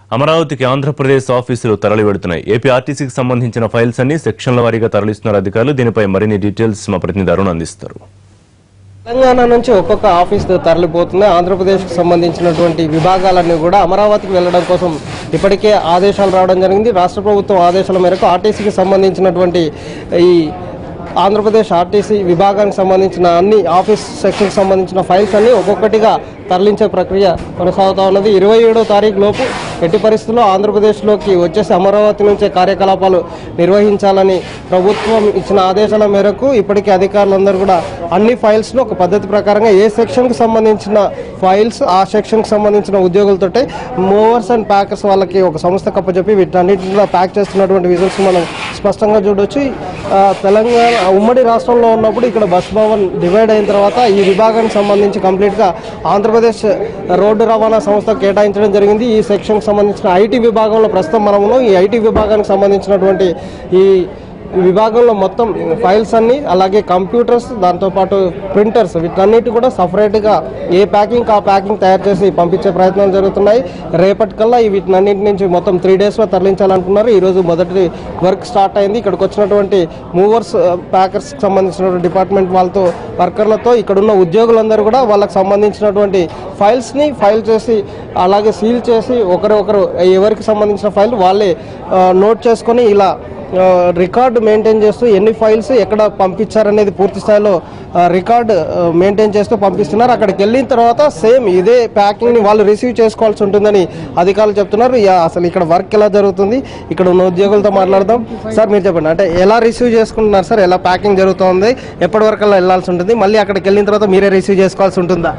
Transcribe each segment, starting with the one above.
అమరావతికి ఆంధ్రప్రదేశ్ ఆఫీసులు తరలి వెడుతున్నాయి ఏపీ ఆర్టీసీకి సంబంధించిన ఫైల్స్ అన్ని సెక్షన్ల వారీగా తరలిస్తున్నారు అధికారులు దీనిపై మరిన్ని డీటెయిల్స్ మా ప్రతినిధి అరుణ్ అందిస్తారు తెలంగాణ నుంచి ఒక్కొక్క ఆఫీస్ తరలిపోతుంది ఆంధ్రప్రదేశ్కి సంబంధించినటువంటి విభాగాలన్నీ కూడా అమరావతికి వెళ్ళడం కోసం ఇప్పటికే ఆదేశాలు రావడం జరిగింది రాష్ట్ర ప్రభుత్వం ఆదేశాల మేరకు ఆర్టీసీకి సంబంధించినటువంటి ఈ ఆంధ్రప్రదేశ్ ఆర్టీసీ విభాగానికి సంబంధించిన అన్ని ఆఫీస్ సెక్షన్కి సంబంధించిన ఫైల్స్ అన్ని ఒక్కొక్కటిగా తరలించే ప్రక్రియ కొనసాగుతూ ఉన్నది ఇరవై ఏడో తారీఖు లోపు ఎట్టి పరిస్థితుల్లో ఆంధ్రప్రదేశ్లోకి వచ్చేసి అమరావతి నుంచే కార్యకలాపాలు నిర్వహించాలని ప్రభుత్వం ఇచ్చిన ఆదేశాల మేరకు ఇప్పటికే అధికారులందరూ కూడా అన్ని ఫైల్స్ను ఒక పద్ధతి ప్రకారంగా ఏ సెక్షన్కి సంబంధించిన ఫైల్స్ ఆ సెక్షన్కి సంబంధించిన ఉద్యోగులతోటి మూవర్స్ అండ్ ప్యాకర్స్ వాళ్ళకి ఒక సంస్థ కప్పచెప్పి వీటన్నిటిలో ప్యాక్ చేస్తున్నటువంటి విజువల్స్ మనం స్పష్టంగా చూడొచ్చు ఆ, తెలంగాణ ఉమ్మడి రాష్ట్రంలో ఉన్నప్పుడు ఇక్కడ బస్ భవన్ డివైడ్ అయిన తర్వాత ఈ విభాగానికి సంబంధించి కంప్లీట్గా ఆంధ్రప్రదేశ్ రోడ్డు రవాణా సంస్థ కేటాయించడం జరిగింది ఈ సెక్షన్కి సంబంధించిన ఐటీ విభాగంలో ప్రస్తుతం మనము ఈ ఐటీ విభాగానికి సంబంధించినటువంటి ఈ విభాగంలో మొత్తం ఫైల్స్ అన్ని అలాగే కంప్యూటర్స్ దాంతోపాటు ప్రింటర్స్ వీటన్నిటి కూడా సపరేట్గా ఏ ప్యాకింగ్ ఆ ప్యాకింగ్ తయారు చేసి పంపించే ప్రయత్నాలు జరుగుతున్నాయి రేపటికల్లా ఈ వీటినన్నింటి నుంచి మొత్తం త్రీ డేస్లో తరలించాలనుకున్నారు ఈరోజు మొదటి వర్క్ స్టార్ట్ అయింది ఇక్కడికి వచ్చినటువంటి మూవర్స్ ప్యాకర్స్కి సంబంధించినటువంటి డిపార్ట్మెంట్ వాళ్ళతో వర్కర్లతో ఇక్కడ ఉన్న ఉద్యోగులందరూ కూడా వాళ్ళకి సంబంధించినటువంటి ఫైల్స్ని ఫైల్ చేసి అలాగే సీల్ చేసి ఒకరు ఒకరు ఎవరికి సంబంధించిన ఫైల్ వాళ్ళే ఆ, నోట్ చేసుకొని ఇలా ఆ, రికార్డు మెయింటైన్ చేస్తూ ఎన్ని ఫైల్స్ ఎక్కడ పంపించారనేది పూర్తి స్థాయిలో ఆ, రికార్డు ఆ, మెయింటైన్ చేస్తూ పంపిస్తున్నారు అక్కడికి వెళ్ళిన తర్వాత సేమ్ ఇదే ప్యాకింగ్ని వాళ్ళు రిసీవ్ చేసుకోవాల్సి ఉంటుందని అధికారులు చెప్తున్నారు యా, అసలు ఇక్కడ వర్క్ ఎలా జరుగుతుంది ఇక్కడ ఉన్న ఉద్యోగులతో మాట్లాడదాం సార్ మీరు చెప్పండి అంటే ఎలా రిసీవ్ చేసుకుంటున్నారు సార్ ఎలా ప్యాకింగ్ జరుగుతుంది ఎప్పటి వరకు అలా వెళ్ళాల్సి ఉంటుంది మళ్ళీ అక్కడికి వెళ్ళిన తర్వాత మీరే రిసీవ్ చేసుకోవాల్సి ఉంటుందా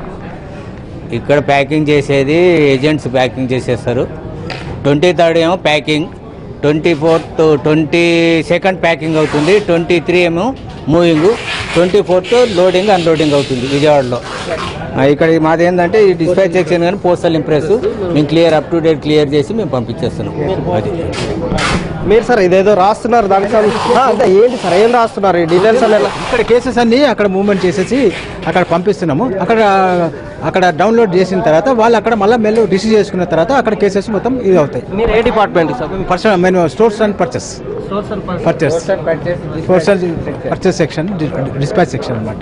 ఇక్కడ ప్యాకింగ్ చేసేది ఏజెంట్స్ ప్యాకింగ్ చేసేస్తారు ట్వంటీ థర్డ్ ఏమో packing twenty fourth twenty second packing అవుతుంది ట్వంటీ త్రీ ఏమో moving twenty fourth loading unloading అవుతుంది విజయవాడలో ఆ, ఇక్కడ మాది ఏంటంటే ఈ డిస్పాచ్ సెక్షన్ కానీ పోస్టల్ ఇంప్రెస్ మేము clear up to date clear చేసి మేము పంపించేస్తున్నాం అది మీరు సార్ ఇదేదో రాస్తున్నారు దానికి సంబంధించి- ఆ, అంటే ఏంటి సార్ ఏం రాస్తున్నారు ఈ డీటెయిల్స్ అని ఎలా ఇక్కడ కేసెస్ అన్ని అక్కడ మూవ్మెంట్ చేసేసి అక్కడ పంపిస్తున్నాము అక్కడ అక్కడ డౌన్లోడ్ చేసిన తర్వాత వాళ్ళు అక్కడ మళ్ళీ మెల్లు రిసీవ్ చేసుకున్న తర్వాత అక్కడ కేసెస్ మొత్తం ఇది అవుతాయి మీరు ఏ డిపార్ట్మెంట్ సార్ పర్సనల్ మేము stores and purchase purchase purchase purchase section dispatch section అనమాట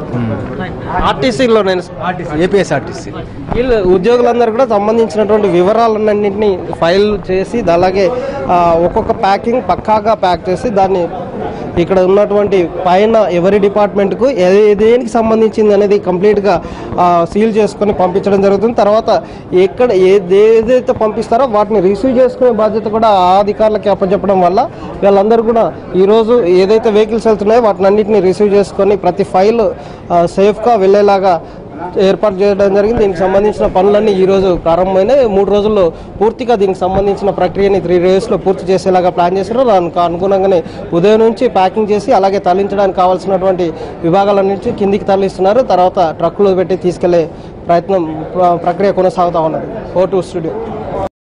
ఆర్టీసీలో నేను ఏపీఎస్ఆర్టీసీ వీళ్ళు ఉద్యోగులందరూ కూడా సంబంధించినటువంటి వివరాలన్నింటినీ ఫైల్ చేసి అలాగే ఆ, ఒక్కొక్క ప్యాకింగ్ పక్కాగా ప్యాక్ చేసి దాన్ని ఇక్కడ ఉన్నటువంటి పైన ఎవరి డిపార్ట్మెంట్కు ఏ- దేనికి సంబంధించింది అనేది కంప్లీట్గా సీల్ చేసుకొని పంపించడం జరుగుతుంది తర్వాత ఎక్కడ ఏ ఏదైతే పంపిస్తారో వాటిని రిసీవ్ చేసుకునే బాధ్యత కూడా ఆ అధికారులకి అప్పచెప్పడం వల్ల వీళ్ళందరూ కూడా ఈరోజు ఏదైతే వెహికల్స్ వెళ్తున్నాయో వాటిని అన్నింటినీ రిసీవ్ చేసుకొని ప్రతి ఫైల్ సేఫ్గా వెళ్ళేలాగా ఏర్పాటు చేయడం జరిగింది దీనికి సంబంధించిన పనులన్నీ ఈ రోజు ప్రారంభమైనాయి మూడు రోజుల్లో పూర్తిగా దీనికి సంబంధించిన ప్రక్రియని త్రీ డేస్లో పూర్తి చేసేలాగా ప్లాన్ చేశారు దానికి అనుగుణంగానే ఉదయం నుంచి ప్యాకింగ్ చేసి అలాగే తరలించడానికి కావాల్సినటువంటి విభాగాల నుంచి కిందికి తరలిస్తున్నారు తర్వాత ట్రక్కులో పెట్టి తీసుకెళ్లే ప్రయత్నం ప్ర- ప్రక్రియ కొనసాగుతా ఉన్నది ఓ టూ స్టూడియో